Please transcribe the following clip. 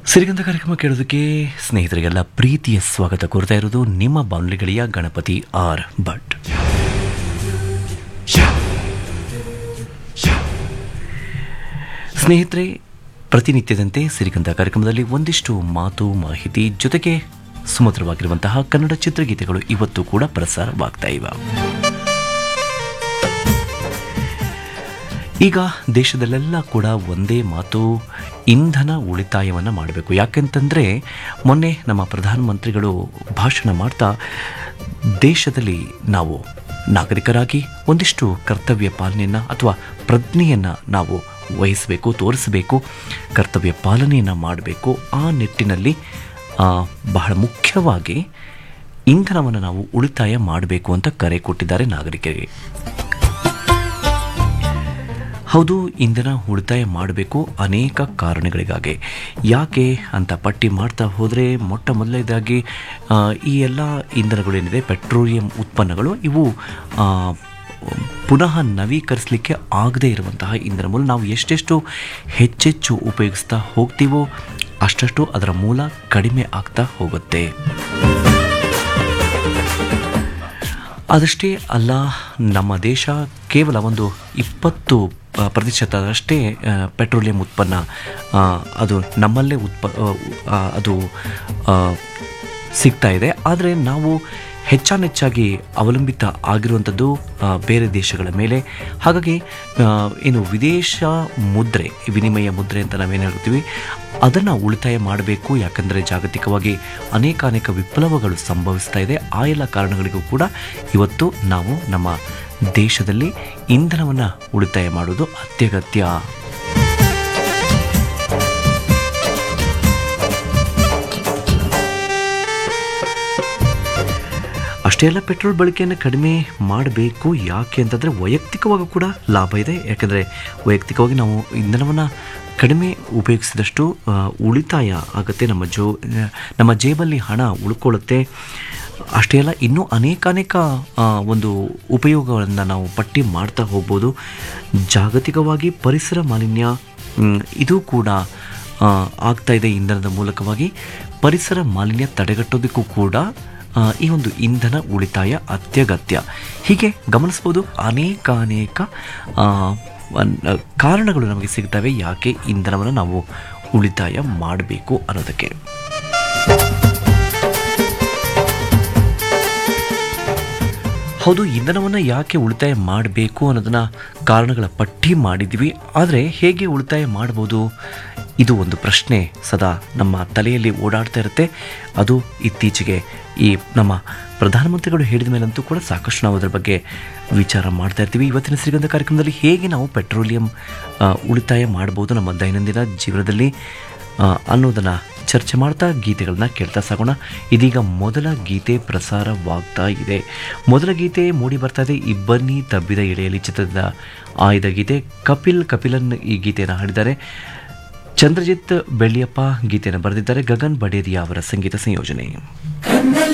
ಸಿರಿಗಂಧ ಕಾರ್ಯಕ್ರಮ ಕೇಳೋದಕ್ಕೆ ಸ್ನೇಹಿತರಿಗೆಲ್ಲ ಪ್ರೀತಿಯ ಸ್ವಾಗತ ಕೋರ್ತಾ ಇರೋದು ನಿಮ್ಮ ಬಾನುಲಿಗಳಿಯ ಗಣಪತಿ ಆರ್ ಭಟ್ ಸ್ನೇಹಿತರೆ ಪ್ರತಿನಿತ್ಯದಂತೆ ಸಿರಿಗಂಧ ಕಾರ್ಯಕ್ರಮದಲ್ಲಿ ಒಂದಿಷ್ಟು ಮಾತು ಮಾಹಿತಿ ಜೊತೆಗೆ ಸುಮಧುರವಾಗಿರುವಂತಹ ಕನ್ನಡ ಚಿತ್ರಗೀತೆಗಳು ಇವತ್ತು ಕೂಡ ಪ್ರಸಾರವಾಗ್ತಾ ಇವೆ ಈಗ ದೇಶದಲ್ಲೆಲ್ಲ ಕೂಡ ಒಂದೇ ಮಾತು ಇಂಧನ ಉಳಿತಾಯವನ್ನು ಮಾಡಬೇಕು ಯಾಕೆಂತಂದರೆ ಮೊನ್ನೆ ನಮ್ಮ ಪ್ರಧಾನಮಂತ್ರಿಗಳು ಭಾಷಣ ಮಾಡ್ತಾ ದೇಶದಲ್ಲಿ ನಾವು ನಾಗರಿಕರಾಗಿ ಒಂದಿಷ್ಟು ಕರ್ತವ್ಯ ಪಾಲನೆಯನ್ನು ಅಥವಾ ಪ್ರಜ್ಞೆಯನ್ನು ನಾವು ವಹಿಸಬೇಕು ತೋರಿಸಬೇಕು ಕರ್ತವ್ಯ ಪಾಲನೆಯನ್ನು ಮಾಡಬೇಕು ಆ ನಿಟ್ಟಿನಲ್ಲಿ ಆ, ಬಹಳ ಮುಖ್ಯವಾಗಿ ಇಂಧನವನ್ನು ನಾವು ಉಳಿತಾಯ ಮಾಡಬೇಕು ಅಂತ ಕರೆ ಕೊಟ್ಟಿದ್ದಾರೆ ನಾಗರಿಕರಿಗೆ ಹೌದು ಇಂಧನ ಉಳಿತಾಯ ಮಾಡಬೇಕು ಅನೇಕ ಕಾರಣಗಳಿಗಾಗಿ ಯಾಕೆ ಅಂತ ಪಟ್ಟಿ ಮಾಡ್ತಾ ಹೋದರೆ ಮೊಟ್ಟ ಮೊದಲನೇದಾಗಿ ಆ, ಈ ಎಲ್ಲ ಇಂಧನಗಳೇನಿದೆ ಪೆಟ್ರೋಲಿಯಂ ಉತ್ಪನ್ನಗಳು ಇವು ಆ, ಪುನಃ ನವೀಕರಿಸಲಿಕ್ಕೆ ಆಗದೇ ಇರುವಂತಹ ಇಂಧನ ಮೂಲ ನಾವು ಎಷ್ಟೆಷ್ಟು ಹೆಚ್ಚೆಚ್ಚು ಉಪಯೋಗಿಸ್ತಾ ಹೋಗ್ತೀವೋ ಅಷ್ಟಷ್ಟು ಅದರ ಮೂಲ ಕಡಿಮೆ ಆಗ್ತಾ ಹೋಗುತ್ತೆ ಅದಷ್ಟೇ ಅಲ್ಲ ನಮ್ಮ ದೇಶ ಕೇವಲ ಒಂದು ಇಪ್ಪತ್ತು ಆ, ಪ್ರತಿಶತದಷ್ಟೇ ಆ, ಪೆಟ್ರೋಲಿಯಂ ಉತ್ಪನ್ನ ಆ, ಅದು ನಮ್ಮಲ್ಲೇ ಉತ್ಪ ಆ, ಅದು ಆ, ಸಿಗ್ತಾ ಇದೆ ಆದರೆ ನಾವು ಹೆಚ್ಚಾನೆಚ್ಚಾಗಿ ಅವಲಂಬಿತ ಆಗಿರುವಂಥದ್ದು ಆ, ಬೇರೆ ದೇಶಗಳ ಮೇಲೆ ಹಾಗಾಗಿ ಆ, ಏನು ವಿದೇಶ ಮುದ್ರೆ ವಿನಿಮಯ ಮುದ್ರೆ ಅಂತ ನಾವೇನು ಹೇಳ್ತೀವಿ ಅದನ್ನು ಉಳಿತಾಯ ಮಾಡಬೇಕು ಯಾಕಂದರೆ ಜಾಗತಿಕವಾಗಿ ಅನೇಕ ಅನೇಕ ವಿಪ್ಲವಗಳು ಸಂಭವಿಸ್ತಾ ಇದೆ ಆ ಎಲ್ಲ ಕಾರಣಗಳಿಗೂ ಕೂಡ ಇವತ್ತು ನಾವು ನಮ್ಮ ದೇಶದಲ್ಲಿ ಇಂಧನವನ್ನು ಉಳಿತಾಯ ಮಾಡೋದು ಅತ್ಯಗತ್ಯ ಅಷ್ಟೇ ಅಲ್ಲ ಪೆಟ್ರೋಲ್ ಬಳಕೆಯನ್ನು ಕಡಿಮೆ ಮಾಡಬೇಕು ಯಾಕೆ ಅಂತಂದರೆ ವೈಯಕ್ತಿಕವಾಗೂ ಕೂಡ ಲಾಭ ಇದೆ ಯಾಕೆಂದರೆ ವೈಯಕ್ತಿಕವಾಗಿ ನಾವು ಇಂಧನವನ್ನು ಕಡಿಮೆ ಉಪಯೋಗಿಸಿದಷ್ಟು ಆ, ಉಳಿತಾಯ ಆಗುತ್ತೆ ನಮ್ಮ ಜೋ ನಮ್ಮ ಜೇಬಲ್ಲಿ ಹಣ ಉಳ್ಕೊಳ್ಳುತ್ತೆ ಅಷ್ಟೇ ಅಲ್ಲ ಇನ್ನೂ ಅನೇಕ ಅನೇಕ ಆ, ಒಂದು ಉಪಯೋಗಗಳನ್ನು ನಾವು ಪಟ್ಟಿ ಮಾಡ್ತಾ ಹೋಗ್ಬೋದು ಜಾಗತಿಕವಾಗಿ ಪರಿಸರ ಮಾಲಿನ್ಯ ಮ್, ಇದು ಕೂಡ ಆ, ಆಗ್ತಾ ಇದೆ ಇಂಧನದ ಮೂಲಕವಾಗಿ ಪರಿಸರ ಮಾಲಿನ್ಯ ತಡೆಗಟ್ಟೋದಕ್ಕೂ ಕೂಡ ಆ, ಈ ಒಂದು ಇಂಧನ ಉಳಿತಾಯ ಅತ್ಯಗತ್ಯ ಹೀಗೆ ಗಮನಿಸ್ಬೋದು ಅನೇಕ ಅನೇಕ ಆ, ವನ್- ಕಾರಣಗಳು ನಮಗೆ ಸಿಗ್ತವೆ ಯಾಕೆ ಇಂಧನವನ್ನು ನಾವು ಉಳಿತಾಯ ಮಾಡಬೇಕು ಅನ್ನೋದಕ್ಕೆ ಹೌದು ಇಂಧನವನ್ನು ಯಾಕೆ ಉಳಿತಾಯ ಮಾಡಬೇಕು ಅನ್ನೋದನ್ನ ಕಾರಣಗಳ ಪಟ್ಟಿ ಮಾಡಿದ್ವಿ ಆದರೆ ಹೇಗೆ ಉಳಿತಾಯ ಮಾಡ್ಬೋದು ಇದು ಒಂದು ಪ್ರಶ್ನೆ ಸದಾ ನಮ್ಮ ತಲೆಯಲ್ಲಿ ಓಡಾಡ್ತಾ ಇರುತ್ತೆ ಅದು ಇತ್ತೀಚೆಗೆ ಈ ನಮ್ಮ ಪ್ರಧಾನಮಂತ್ರಿಗಳು ಹೇಳಿದ ಮೇಲಂತೂ ಕೂಡ ಸಾಕಷ್ಟು ನಾವು ಅದರ ಬಗ್ಗೆ ವಿಚಾರ ಮಾಡ್ತಾ ಇರ್ತೀವಿ ಇವತ್ತಿನ ಶ್ರೀಗಂಧ ಕಾರ್ಯಕ್ರಮದಲ್ಲಿ ಹೇಗೆ ನಾವು ಪೆಟ್ರೋಲಿಯಂ ಆ, ಉಳಿತಾಯ ಮಾಡ್ಬೋದು ನಮ್ಮ ದೈನಂದಿನ ಜೀವನದಲ್ಲಿ ಆ, ಅನ್ನೋದನ್ನು ಚರ್ಚೆ ಮಾಡ್ತಾ ಗೀತೆಗಳನ್ನ ಕೇಳ್ತಾ ಸಾಗೋಣ ಇದೀಗ ಮೊದಲ ಗೀತೆ ಪ್ರಸಾರವಾಗ್ತಾ ಇದೆ ಮೊದಲ ಗೀತೆ ಮೂಡಿ ಬರ್ತಾ ಇದೆ ಇಬ್ಬನಿ ತಬ್ಬಿದ ಎಳೆಯಲ್ಲಿ ಚಿತ್ರದ ಆಯ್ದ ಗೀತೆ ಕಪಿಲ್ ಕಪಿಲನ್ ಈ ಗೀತೆಯನ್ನು ಹಾಡಿದ್ದಾರೆ ಚಂದ್ರಜಿತ್ ಬೆಳ್ಳಿಯಪ್ಪ ಗೀತೆಯನ್ನು ಬರೆದಿದ್ದಾರೆ ಗಗನ್ ಬಡೇರಿಯಾ ಅವರ ಸಂಗೀತ ಸಂಯೋಜನೆ